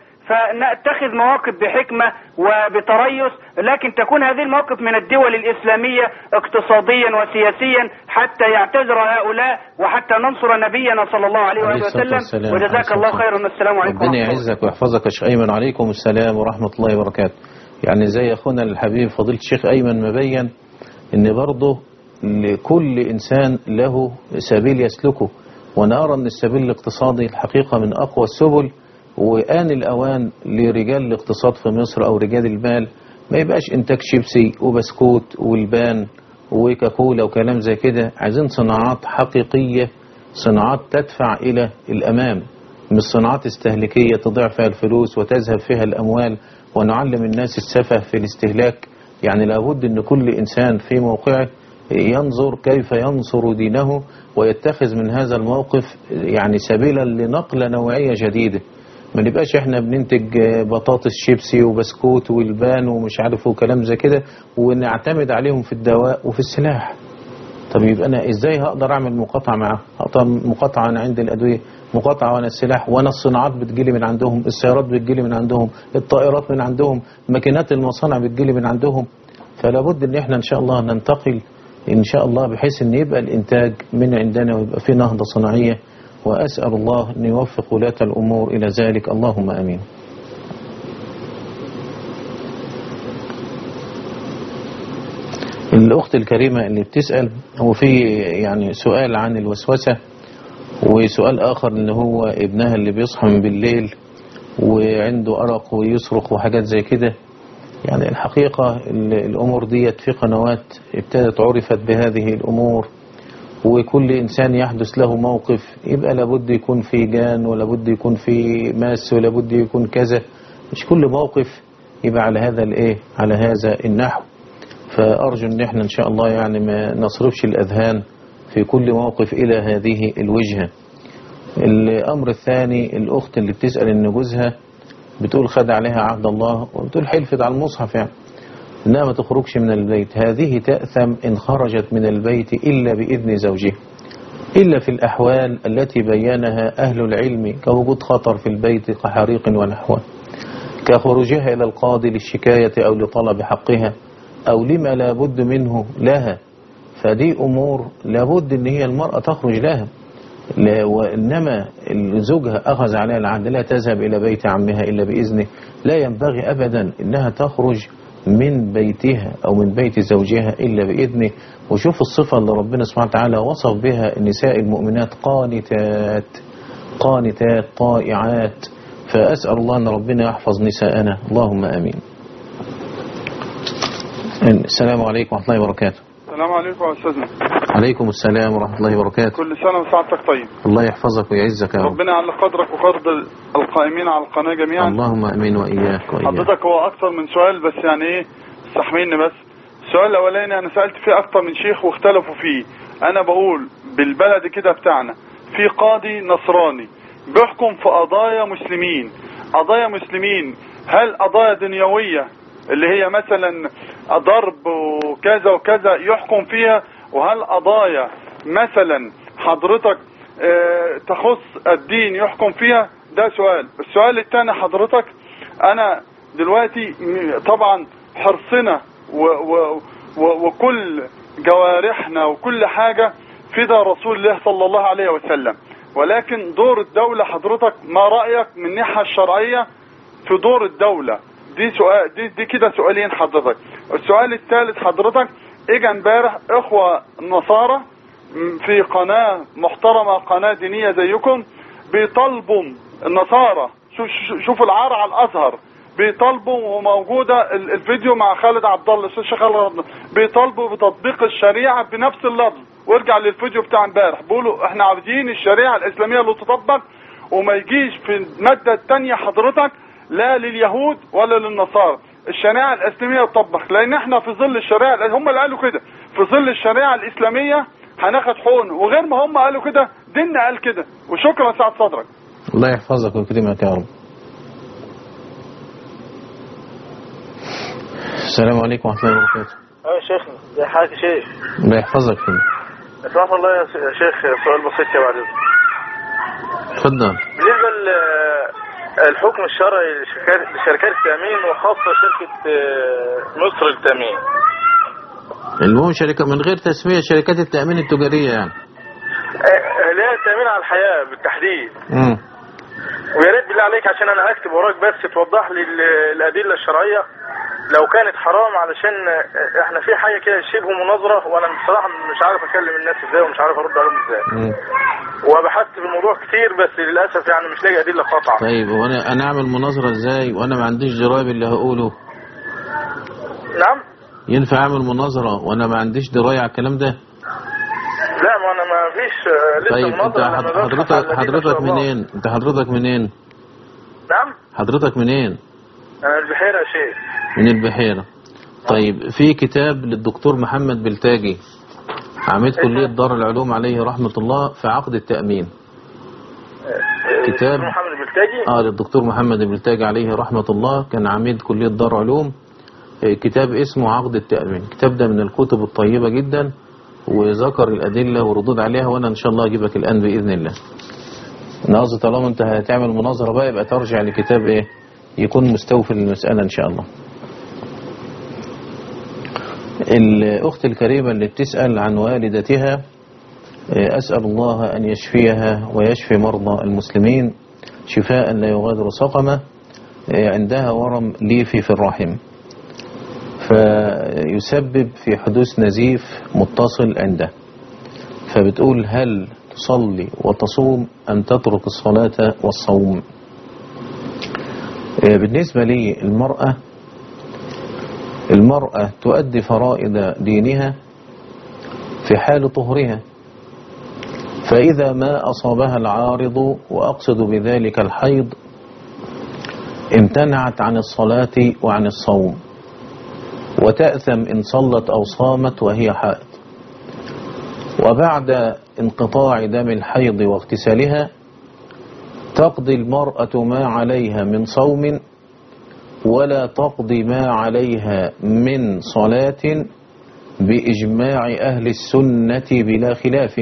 فنتخذ مواقف بحكمة وبتريث لكن تكون هذه المواقف من الدول الإسلامية اقتصاديا وسياسيا حتى يعتذر هؤلاء وحتى ننصر نبينا صلى الله عليه عليه وآله الصلاة وسلم والسلام. عليه وجزاك الصلاة الله والسلام. خيرا السلام عليكم ربنا ورحمة الله. يعزك ويحفظك يا شيخ أيمن عليكم السلام ورحمة الله وبركاته يعني زي أخونا الحبيب فضيلة الشيخ أيمن مبين إن برضه لكل إنسان له سبيل يسلكه وأنا أرى أن السبيل الاقتصادي الحقيقة من أقوى السبل وآن الأوان لرجال الاقتصاد في مصر أو رجال المال ما يبقاش إنتاج شيبسي وبسكوت والبان وكاكولا وكلام زي كده عايزين صناعات حقيقية صناعات تدفع إلى الأمام مش صناعات استهلاكية تضيع فيها الفلوس وتذهب فيها الأموال ونعلم الناس السفه في الاستهلاك يعني لابد أن كل إنسان في موقعه ينظر كيف ينصر دينه ويتخذ من هذا الموقف يعني سبيلا لنقلة نوعية جديدة ما نبقاش احنا بننتج بطاطس شيبسي وبسكوت والبان ومش عارف وكلام زي كده ونعتمد عليهم في الدواء وفي السلاح طب يبقى انا ازاي هقدر اعمل مقاطعه معاه هقطع مقاطعه انا عندي الادويه مقاطعه وانا السلاح وانا الصناعات بتجيلي من عندهم السيارات بتجيلي من عندهم الطائرات من عندهم ماكينات المصانع بتجيلي من عندهم فلا بد ان احنا ان شاء الله ننتقل ان شاء الله بحيث ان يبقى الانتاج من عندنا ويبقى في نهضه صناعيه واسال الله ان يوفق ولاة الامور الى ذلك اللهم امين الأخت الكريمة اللي بتسأل هو في يعني سؤال عن الوسوسة وسؤال آخر إن هو ابنها اللي بيصحى من بالليل وعنده أرق ويصرخ وحاجات زي كده يعني الحقيقة ال- الأمور ديت في قنوات ابتدت عرفت بهذه الأمور وكل إنسان يحدث له موقف يبقى لابد يكون في جان ولابد يكون في ماس ولابد يكون كذا مش كل موقف يبقى على هذا الايه على هذا النحو فأرجو أن احنا إن شاء الله يعني ما نصرفش الأذهان في كل موقف إلى هذه الوجهة الأمر الثاني الأخت اللي بتسأل إن جوزها بتقول خد عليها عهد الله وبتقول حلفت على المصحف يعني إنها ما تخرجش من البيت هذه تأثم إن خرجت من البيت إلا بإذن زوجها إلا في الأحوال التي بينها أهل العلم كوجود خطر في البيت كحريق ونحوه كخروجها إلى القاضي للشكاية أو لطلب حقها أو لما لا بد منه لها فدي أمور لابد أن هي المرأة تخرج لها لا وإنما زوجها أخذ عليها العهد لا تذهب إلى بيت عمها إلا بإذنه لا ينبغي أبدا أنها تخرج من بيتها أو من بيت زوجها إلا بإذنه وشوف الصفة اللي ربنا سبحانه وتعالى وصف بها النساء المؤمنات قانتات قانتات طائعات فأسأل الله أن ربنا يحفظ نساءنا اللهم آمين السلام عليكم ورحمة الله وبركاته السلام عليكم يا استاذنا عليكم السلام ورحمة الله وبركاته كل سنه وسعادتك طيب الله يحفظك ويعزك يا رب ربنا يعلي قدرك وقدر القائمين على القناه جميعا اللهم امين واياك واياك حضرتك هو اكتر من سؤال بس يعني ايه استحملني بس السؤال الاولاني انا سالت فيه اكتر من شيخ واختلفوا فيه انا بقول بالبلد كده بتاعنا في قاضي نصراني بيحكم في قضايا مسلمين قضايا مسلمين هل قضايا دنيويه اللي هي مثلا ضرب وكذا وكذا يحكم فيها وهل قضايا مثلا حضرتك آه، تخص الدين يحكم فيها ده سؤال السؤال الثاني حضرتك انا دلوقتي م- طبعا حرصنا و و و وكل جوارحنا وكل حاجة فدا رسول الله صلى الله عليه وسلم ولكن دور الدولة حضرتك ما رأيك من الناحية الشرعية في دور الدولة دي سؤال دي, دي كده سؤالين حضرتك السؤال الثالث حضرتك اجى امبارح اخوة نصارى م- في قناة محترمة قناة دينية زيكم بيطالبوا النصارى شو شو- شوفوا العار على الازهر بيطالبوا وموجودة ال- الفيديو مع خالد عبد الله الاستاذ شيخ خالد عبد الله بيطالبوا بتطبيق الشريعة بنفس اللفظ وارجع للفيديو بتاع امبارح بيقولوا احنا عاوزين الشريعة الاسلامية اللي تطبق وما يجيش في المادة التانية حضرتك لا لليهود ولا للنصارى الشريعة الاسلامية تطبق لان احنا في ظل الشريعة هم اللي قالوا كده في ظل الشريعة الاسلامية هناخد حقوقنا وغير ما هم قالوا كده ديننا قال كده وشكرا سعد صدرك الله يحفظك ويكرمك يا رب السلام عليكم ورحمة الله وبركاته اه يا شيخنا زي حضرتك يا شيخ الله يحفظك فيه اسمح الله يا يا شيخ سؤال بسيط كده بعد اذنك اتفضل بالنسبه للحكم الشرعي لشركات لشركات التامين وخاصه شركه آه، مصر للتامين المهم شركة من غير تسمية شركات التأمين التجارية يعني آه، اللي هي التامين على الحياه بالتحديد مم. ويا ريت بالله عليك عشان انا هكتب وراك بس توضح لي ال- الادله الشرعيه لو كانت حرام علشان آه، احنا في حاجه كده شبه مناظره وانا بصراحه مش عارف اكلم الناس ازاي ومش عارف ارد عليهم ازاي مم. وبحثت في الموضوع كتير بس للاسف يعني مش لاقي ادله قاطعه طيب وانا انا اعمل مناظرة ازاي وانا ما عنديش دراية باللي هقوله نعم ينفع اعمل مناظرة وانا ما عنديش دراية على الكلام ده لا ما انا ما فيش آه، لسه طيب انت مناظره أنا حض- ببحث حضرتك عن الأدلة إن شاء حضرتك الله. منين انت حضرتك منين نعم حضرتك منين انا البحيره يا شيخ من البحيرة طيب في كتاب للدكتور محمد بلتاجي عميد كلية دار العلوم عليه رحمة الله في عقد التأمين كتاب محمد البلتاجي اه للدكتور محمد بلتاجي عليه رحمة الله كان عميد كلية دار علوم آه، كتاب اسمه عقد التأمين الكتاب ده من الكتب الطيبة جدا وذكر الأدلة وردود عليها وأنا إن شاء الله أجيبك الآن بإذن الله أنا قصدي طالما أنت هتعمل مناظرة بقى يبقى ترجع لكتاب إيه يكون مستوفي للمسألة إن شاء الله الأخت الكريمة اللي بتسأل عن والدتها آه، أسأل الله أن يشفيها ويشفي مرضى المسلمين شفاء لا يغادر سقمة آه، عندها ورم ليفي في الرحم فيسبب في حدوث نزيف متصل عنده فبتقول هل تصلي وتصوم أم تترك الصلاة والصوم آه، بالنسبة لي المرأة المرأة تؤدي فرائض دينها في حال طهرها فإذا ما أصابها العارض وأقصد بذلك الحيض امتنعت عن الصلاة وعن الصوم وتأثم إن صلت أو صامت وهي حائض وبعد انقطاع دم الحيض واغتسالها تقضي المرأة ما عليها من صوم ولا تقضي ما عليها من صلاة بإجماع أهل السنة بلا خلاف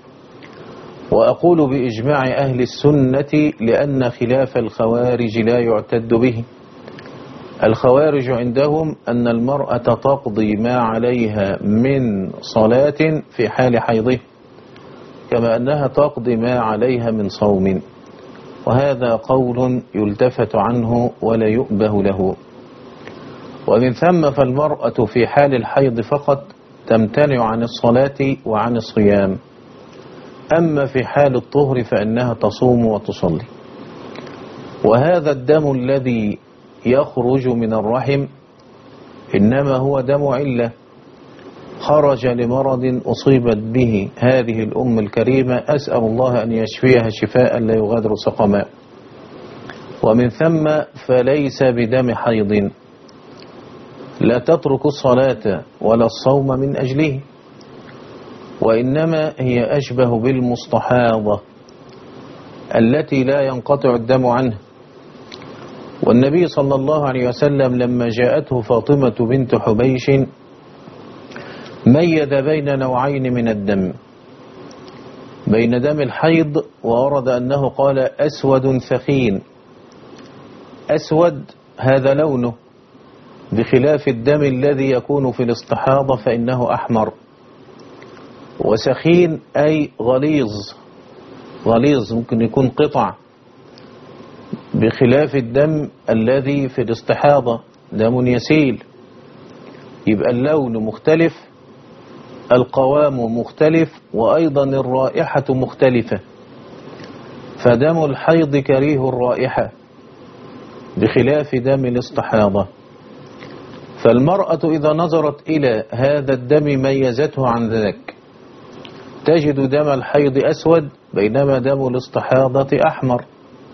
وأقول بإجماع أهل السنة لأن خلاف الخوارج لا يعتد به الخوارج عندهم أن المرأة تقضي ما عليها من صلاة في حال حيضه كما أنها تقضي ما عليها من صوم وهذا قول يلتفت عنه ولا يؤبه له ومن ثم فالمرأة في حال الحيض فقط تمتنع عن الصلاة وعن الصيام أما في حال الطهر فإنها تصوم وتصلي وهذا الدم الذي يخرج من الرحم إنما هو دم علة خرج لمرض أصيبت به هذه الأم الكريمة أسأل الله أن يشفيها شفاء لا يغادر سقما ومن ثم فليس بدم حيض لا تترك الصلاة ولا الصوم من أجله وإنما هي أشبه بالمستحاضة التي لا ينقطع الدم عنه والنبي صلى الله عليه وسلم لما جاءته فاطمة بنت حبيش ميز بين نوعين من الدم بين دم الحيض وورد أنه قال أسود ثخين أسود هذا لونه بخلاف الدم الذي يكون في الاستحاضة فإنه أحمر وسخين أي غليظ غليظ ممكن يكون قطع بخلاف الدم الذي في الاستحاضة دم يسيل يبقى اللون مختلف القوام مختلف وأيضا الرائحة مختلفة فدم الحيض كريه الرائحة بخلاف دم الاستحاضة فالمرأة إذا نظرت إلى هذا الدم ميزته عن ذاك تجد دم الحيض أسود بينما دم الاستحاضة أحمر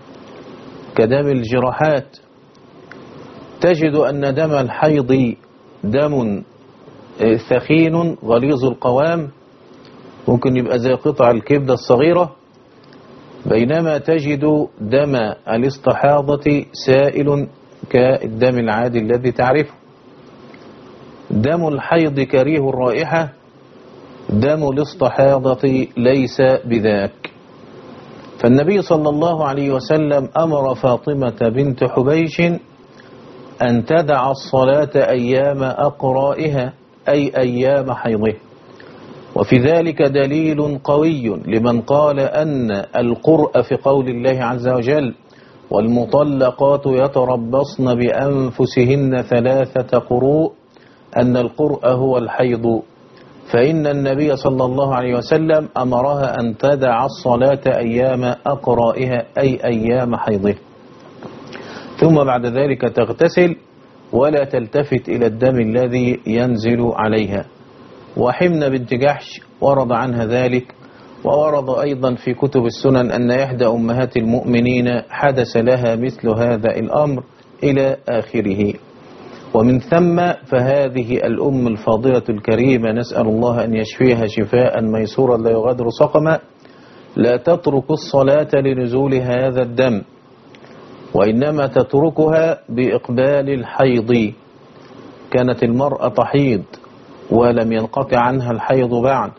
كدم الجراحات تجد أن دم الحيض دم ثخين غليظ القوام ممكن يبقى زي قطع الكبدة الصغيرة بينما تجد دم الاستحاضة سائل كالدم العادي الذي تعرفه دم الحيض كريه الرائحة دم الاستحاضة ليس بذاك فالنبي صلى الله عليه وسلم أمر فاطمة بنت حبيش أن تدع الصلاة أيام أقرائها أي أيام حيضه وفي ذلك دليل قوي لمن قال أن القرء في قول الله عز وجل والمطلقات يتربصن بأنفسهن ثلاثة قروء أن القرء هو الحيض فإن النبي صلى الله عليه وسلم أمرها أن تدع الصلاة أيام أقرائها أي أيام حيضه ثم بعد ذلك تغتسل ولا تلتفت إلى الدم الذي ينزل عليها وحمن بنت جحش ورد عنها ذلك وورد أيضا في كتب السنن أن إحدى أمهات المؤمنين حدث لها مثل هذا الأمر إلى آخره ومن ثم فهذه الأم الفاضلة الكريمة نسأل الله أن يشفيها شفاء ميسورا لا يغادر سقما لا تترك الصلاة لنزول هذا الدم وإنما تتركها بإقبال الحيض كانت المرأة تحيض ولم ينقطع عنها الحيض بعد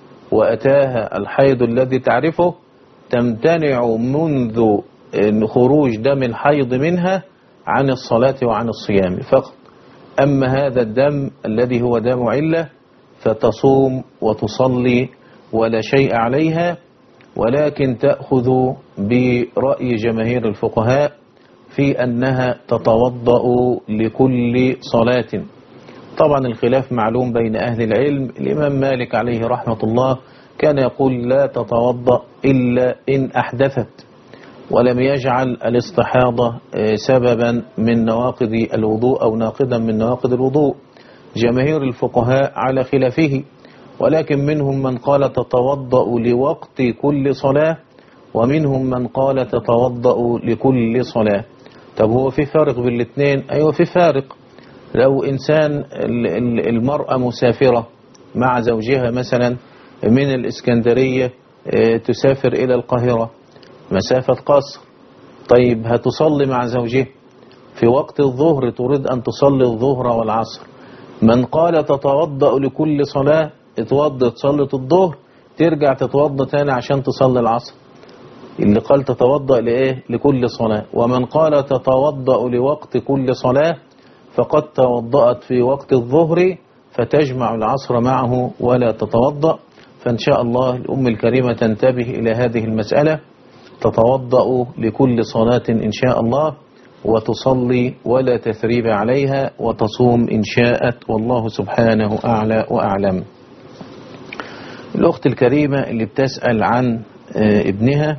وأتاها الحيض الذي تعرفه تمتنع منذ خروج دم الحيض منها عن الصلاة وعن الصيام فقط أما هذا الدم الذي هو دم علة فتصوم وتصلي ولا شيء عليها ولكن تأخذ برأي جماهير الفقهاء في أنها تتوضأ لكل صلاة طبعا الخلاف معلوم بين أهل العلم الإمام مالك عليه رحمة الله كان يقول لا تتوضأ إلا إن أحدثت ولم يجعل الاستحاضة سببا من نواقض الوضوء أو ناقضا من نواقض الوضوء جماهير الفقهاء على خلافه ولكن منهم من قال تتوضأ لوقت كل صلاة ومنهم من قال تتوضأ لكل صلاة طب هو في فارق بين الاثنين أيوة في فارق لو إنسان المرأة مسافرة مع زوجها مثلا من الإسكندرية تسافر إلى القاهرة مسافة قصر طيب هتصلي مع زوجها في وقت الظهر تريد أن تصلي الظهر والعصر من قال تتوضأ لكل صلاة اتوضى تصلي الظهر ترجع تتوضى تاني عشان تصلي العصر اللي قال تتوضأ لإيه لكل صلاة ومن قال تتوضأ لوقت كل صلاة فقد توضأت في وقت الظهر فتجمع العصر معه ولا تتوضأ فإن شاء الله الأم الكريمة تنتبه إلى هذه المسألة تتوضأ لكل صلاة إن شاء الله وتصلي ولا تثريب عليها وتصوم إن شاءت والله سبحانه أعلى وأعلم الأخت الكريمة اللي بتسأل عن ابنها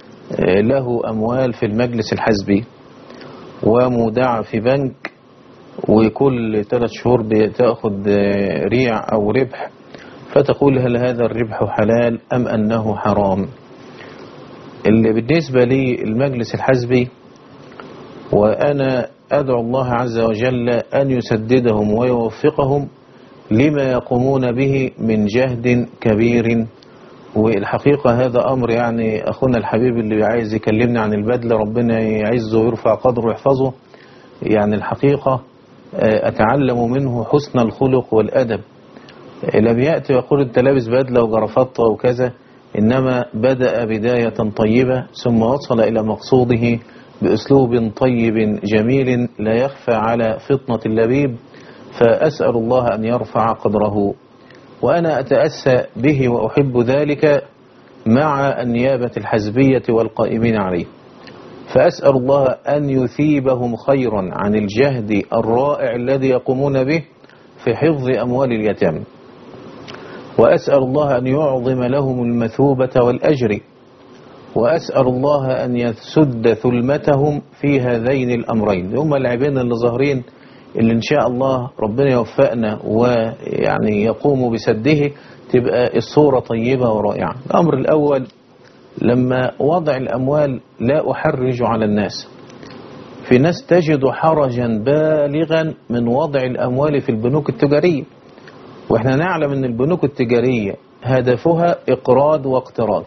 له أموال في المجلس الحزبي ومودعة في بنك وكل ثلاث شهور بتأخذ ريع أو ربح فتقول هل هذا الربح حلال أم أنه حرام اللي بالنسبة لي المجلس الحزبي وأنا أدعو الله عز وجل أن يسددهم ويوفقهم لما يقومون به من جهد كبير والحقيقة هذا أمر يعني أخونا الحبيب اللي عايز يكلمنا عن البدل ربنا يعزه ويرفع قدره ويحفظه يعني الحقيقة أتعلم منه حسن الخلق والأدب لم يأتي ويقول أنت لابس بدلة وجرافطة وكذا إنما بدأ بداية طيبة ثم وصل إلى مقصوده بأسلوب طيب جميل لا يخفى على فطنة اللبيب فأسأل الله أن يرفع قدره وأنا أتأسى به وأحب ذلك مع النيابة الحزبية والقائمين عليه فأسأل الله أن يثيبهم خيرا عن الجهد الرائع الذي يقومون به في حفظ أموال اليتامى وأسأل الله أن يعظم لهم المثوبة والأجر وأسأل الله أن يسد ثلمتهم في هذين الأمرين هم العيبين اللي ظاهرين اللي إن شاء الله ربنا يوفقنا ويعني يقوم بسده تبقى الصورة طيبة ورائعة الأمر الأول لما وضع الأموال لا أحرج على الناس في ناس تجد حرجا بالغا من وضع الأموال في البنوك التجارية وإحنا نعلم أن البنوك التجارية هدفها إقراض واقتراض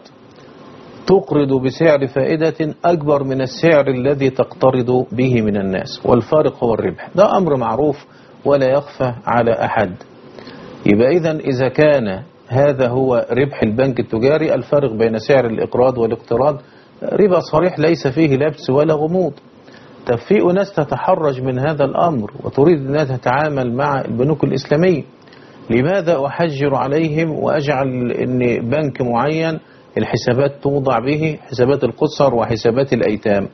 تقرض بسعر فائدة أكبر من السعر الذي تقترض به من الناس والفارق هو الربح ده أمر معروف ولا يخفى على أحد يبقى إذا إذا كان هذا هو ربح البنك التجاري الفارق بين سعر الإقراض والاقتراض ربا صريح ليس فيه لبس ولا غموض طب في ناس تتحرج من هذا الأمر وتريد أنها تتعامل مع البنوك الإسلامية لماذا أحجر عليهم وأجعل أن بنك معين الحسابات توضع به حسابات القصر وحسابات الأيتام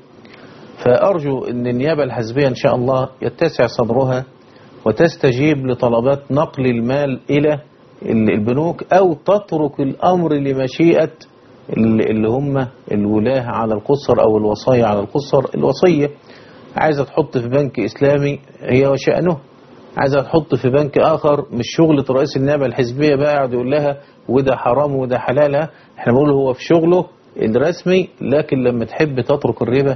فأرجو أن النيابة الحزبية إن شاء الله يتسع صدرها وتستجيب لطلبات نقل المال إلى البنوك أو تترك الأمر لمشيئة اللي هم الولاة على القصر أو الوصايا على القصر الوصية عايزة تحط في بنك إسلامي هي وشأنه عايزة تحط في بنك آخر مش شغلة رئيس النيابة الحزبية بقى يقعد يقول لها وده حرام وده حلال احنا بنقول هو في شغله الرسمي لكن لما تحب تترك الربا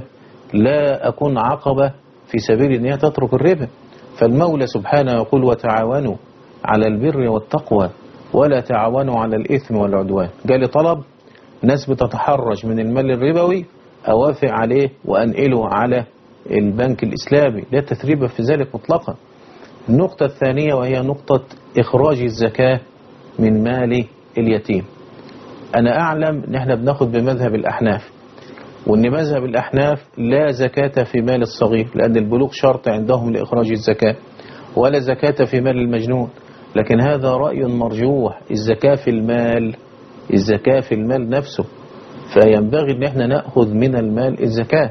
لا أكون عقبة في سبيل ان هي تترك الربا فالمولى سبحانه يقول وتعاونوا على البر والتقوى ولا تعاونوا على الإثم والعدوان جالي طلب ناس بتتحرج من المال الربوي أوافق عليه وأنقله على البنك الإسلامي لا تثريب في ذلك مطلقا النقطة الثانية وهي نقطة إخراج الزكاة من مال اليتيم أنا أعلم أن احنا بناخد بمذهب الأحناف وأن مذهب الأحناف لا زكاة في مال الصغير لأن البلوغ شرط عندهم لإخراج الزكاة ولا زكاة في مال المجنون لكن هذا رأي مرجوح الزكاة في المال الزكاة في المال نفسه فينبغي أن احنا نأخذ من المال الزكاة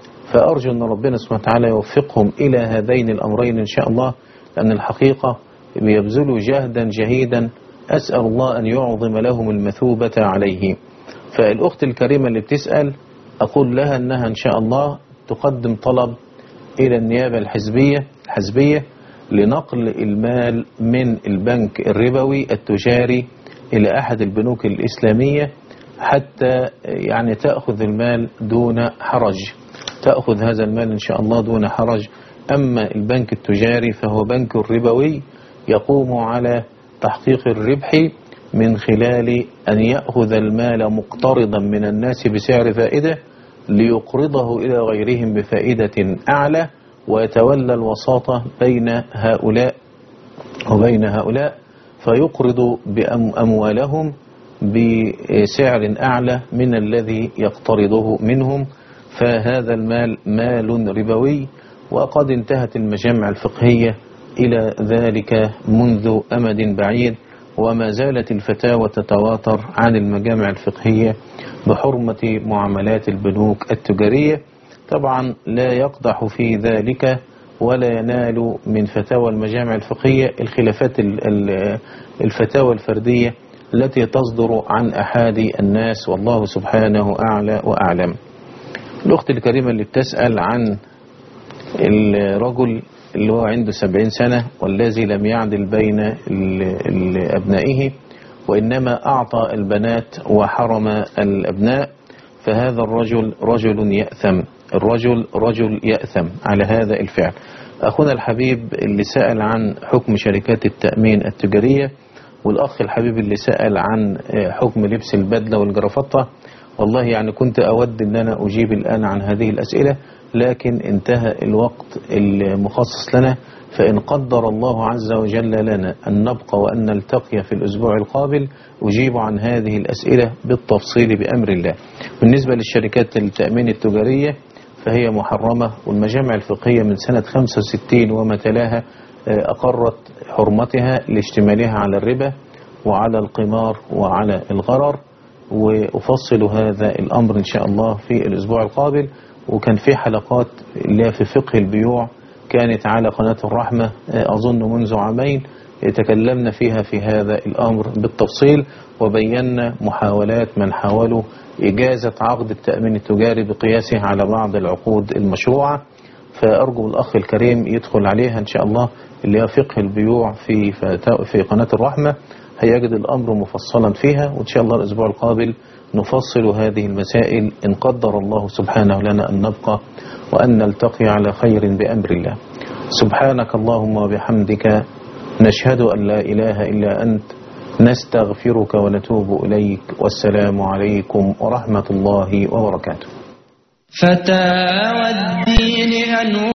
فأرجو أن ربنا سبحانه وتعالى يوفقهم إلى هذين الأمرين إن شاء الله لأن الحقيقة بيبذلوا جهدا جهيدا أسأل الله أن يعظم لهم المثوبة عليه فالأخت الكريمة اللي بتسأل أقول لها أنها إن شاء الله تقدم طلب إلى النيابة الحزبية الحزبية لنقل المال من البنك الربوي التجاري إلى أحد البنوك الإسلامية حتى يعني تأخذ المال دون حرج تأخذ هذا المال إن شاء الله دون حرج أما البنك التجاري فهو بنك ربوي يقوم على تحقيق الربح من خلال أن يأخذ المال مقترضا من الناس بسعر فائدة ليقرضه إلى غيرهم بفائدة أعلى ويتولى الوساطة بين هؤلاء وبين هؤلاء فيقرض بأموالهم بسعر أعلى من الذي يقترضه منهم فهذا المال مال ربوي وقد انتهت المجامع الفقهية إلى ذلك منذ أمد بعيد وما زالت الفتاوى تتواتر عن المجامع الفقهية بحرمة معاملات البنوك التجارية طبعا لا يقدح في ذلك ولا ينال من فتاوى المجامع الفقهية الخلافات الفتاوى الفردية التي تصدر عن أحد الناس والله سبحانه أعلى وأعلم الأخت الكريمة اللي بتسأل عن الرجل اللي هو عنده سبعين سنة والذي لم يعدل بين أبنائه وإنما أعطى البنات وحرم الأبناء فهذا الرجل رجل يأثم الرجل رجل يأثم على هذا الفعل أخونا الحبيب اللي سأل عن حكم شركات التأمين التجارية والأخ الحبيب اللي سأل عن حكم لبس البدلة والجرافطة والله يعني كنت أود أن أنا أجيب الآن عن هذه الأسئلة لكن انتهى الوقت المخصص لنا فإن قدر الله عز وجل لنا أن نبقى وأن نلتقي في الأسبوع القابل أجيب عن هذه الأسئلة بالتفصيل بأمر الله بالنسبة للشركات التأمين التجارية فهي محرمة والمجامع الفقهية من سنة 65 وما تلاها أقرت حرمتها لاشتمالها على الربا وعلى القمار وعلى الغرر وأفصل هذا الأمر إن شاء الله في الأسبوع القابل وكان في حلقات اللي في فقه البيوع كانت على قناة الرحمة أظن منذ عامين تكلمنا فيها في هذا الأمر بالتفصيل وبينا محاولات من حاولوا إجازة عقد التأمين التجاري بقياسه على بعض العقود المشروعة فأرجو الأخ الكريم يدخل عليها إن شاء الله اللي هي فقه البيوع في في قناة الرحمة هيجد الأمر مفصلا فيها وإن شاء الله الأسبوع القابل نفصل هذه المسائل إن قدر الله سبحانه لنا أن نبقى وأن نلتقي على خير بأمر الله سبحانك اللهم وبحمدك نشهد أن لا إله إلا أنت نستغفرك ونتوب إليك والسلام عليكم ورحمة الله وبركاته فتاوى الدين أنوار